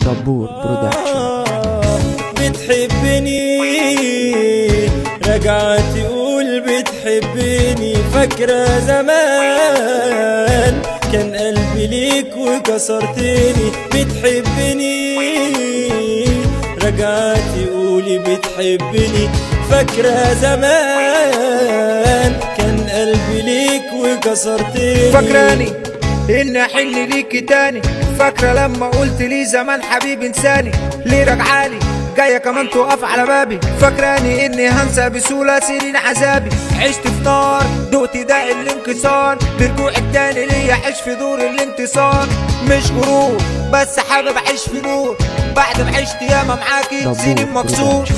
دبور برودكشن بتحبني رجعت تقول بتحبني فاكرة زمان كان قلبي ليك وكسرتني بتحبني رجعت تقولي بتحبني فاكرة زمان كان قلبي ليك وكسرتني فاكراني اني احل ليكي تاني فاكرة لما قلت لي زمان حبيب انساني ليه راجعالي جاية كمان تقف على بابي فاكراني اني هنسى بسهولة سنين عذابي عشت في نار دقت داء الانكسار برجوعك تاني ليا عيش في دور الانتصار مش غرور بس حابب اعيش في نور بعد ما عشت ياما معاكي دبور سنين مكسور برودكشن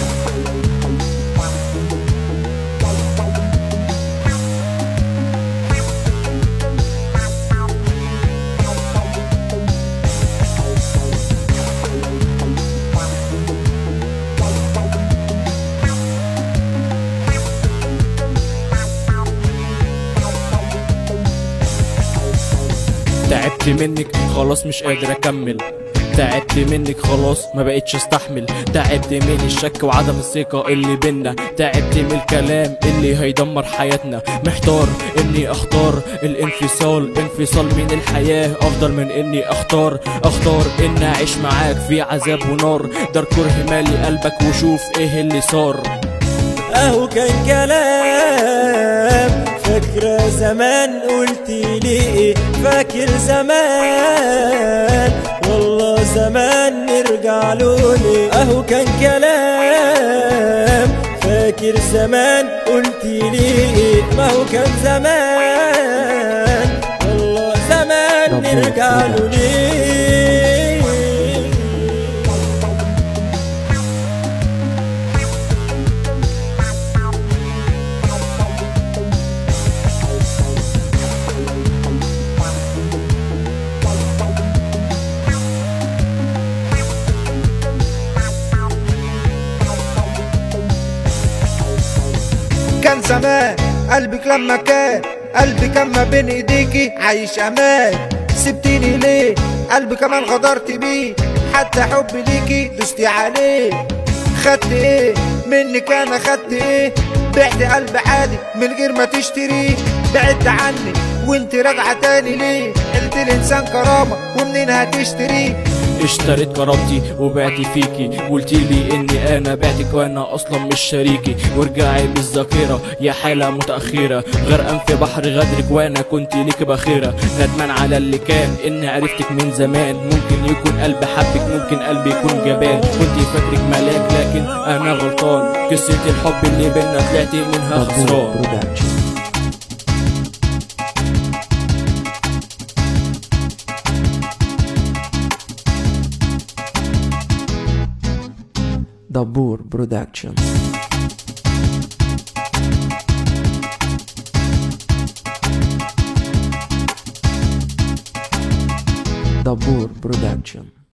تعبت منك خلاص مش قادر اكمل تعبت منك خلاص ما بقتش استحمل تعبت من الشك وعدم الثقة اللي بينا تعبت من الكلام اللي هيدمر حياتنا محتار اني اختار الانفصال انفصال من الحياة افضل من اني اختار اختار اني اعيش معاك في عذاب ونار دار كره مالي قلبك وشوف ايه اللي صار اهو كان كلام فاكرة زمان قلت لي ايه فاكر زمان والله زمان نرجع له ليه اهو كان كلام فاكر زمان قلت لي ايه ما هو كان زمان والله زمان ربنا نرجع له يرجعك. ليه كان زمان قلبك لما كان قلبي كان ما بين ايديكي عايش امان سبتيني ليه قلبي كمان غدرت بيه حتى حبي ليكي دوستي عليه خدت ايه منك انا خدت ايه بعت قلب عادي من غير ما تشتريه بعدت عني وانت راجعه تاني ليه قلت الانسان كرامه ومنين هتشتريه اشتريت كرامتي وبعت فيكي قلت لي اني انا بعتك وانا اصلا مش شريكي وارجعي بالذاكره يا حاله متاخره غرقان في بحر غدرك وانا كنت ليك بخيره ندمان على اللي كان اني عرفتك من زمان ممكن يكون قلب حبك ممكن قلبي يكون جبان كنت فاكرك ملاك لكن انا غلطان قصه الحب اللي بينا طلعت منها دبور خسران برودكشن دبور برودكشن دبور برودكشن